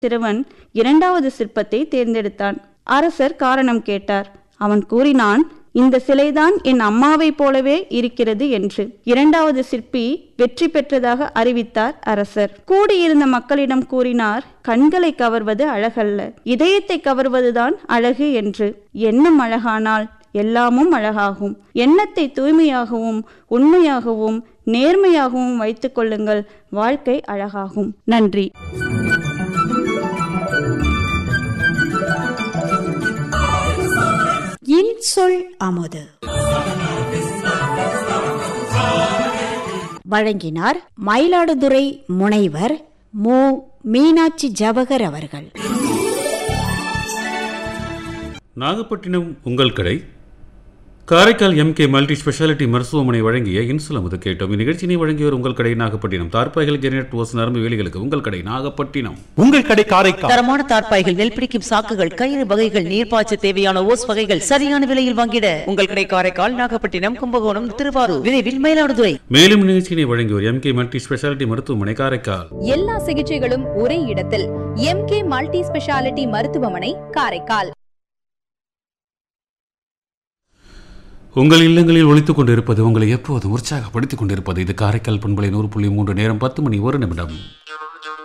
சிறுவன் இரண்டாவது சிற்பத்தை தேர்ந்தெடுத்தான் அரசர் காரணம் கேட்டார் அவன் கூறினான் இந்த சிலைதான் என் அம்மாவைப் போலவே இருக்கிறது என்று இரண்டாவது சிற்பி வெற்றி பெற்றதாக அறிவித்தார் அரசர் கூடியிருந்த மக்களிடம் கூறினார் கண்களை கவர்வது அழகல்ல இதயத்தை கவர்வதுதான் அழகு என்று எண்ணம் அழகானால் எல்லாமும் அழகாகும் எண்ணத்தை தூய்மையாகவும் உண்மையாகவும் நேர்மையாகவும் வைத்துக் கொள்ளுங்கள் வாழ்க்கை அழகாகும் நன்றி இன்சொல் அமுது வழங்கினார் மயிலாடுதுறை முனைவர் மு மீனாட்சி ஜவகர் அவர்கள் நாகப்பட்டினம் உங்கள் கடை காரைக்கால் எம்கே மல்டி ஸ்பெஷாலிட்டி மருத்துவமனை வழங்கிய இன்சுல் அமுது கேட்டோம் இந்நிகழ்ச்சியினை வழங்கியவர் உங்கள் கடை நாகப்பட்டினம் தார்பாய்கள் ஜெனரேட் ஓஸ் நரம்பு வேலிகளுக்கு உங்கள் கடை நாகப்பட்டினம் உங்கள் கடை காரைக்கால் தரமான தார்ப்பாய்கள் நெல் பிடிக்கும் சாக்குகள் கயிறு வகைகள் நீர்ப்பாய்ச்ச தேவையான ஓஸ் வகைகள் சரியான விலையில் வாங்கிட உங்கள் கடை காரைக்கால் நாகப்பட்டினம் கும்பகோணம் திருவாரூர் விரைவில் மயிலாடுதுறை மேலும் நிகழ்ச்சியினை வழங்கியவர் எம்கே மல்டி ஸ்பெஷாலிட்டி மருத்துவமனை காரைக்கால் எல்லா சிகிச்சைகளும் ஒரே இடத்தில் எம்கே மல்டி ஸ்பெஷாலிட்டி மருத்துவமனை காரைக்கால் உங்கள் இல்லங்களில் ஒழித்துக் கொண்டிருப்பது உங்களை எப்போதும் உற்சாகப்படுத்திக் கொண்டிருப்பது இது காரைக்கால் பண்பலை நூறு புள்ளி மூன்று நேரம் பத்து மணி ஒரு நிமிடம்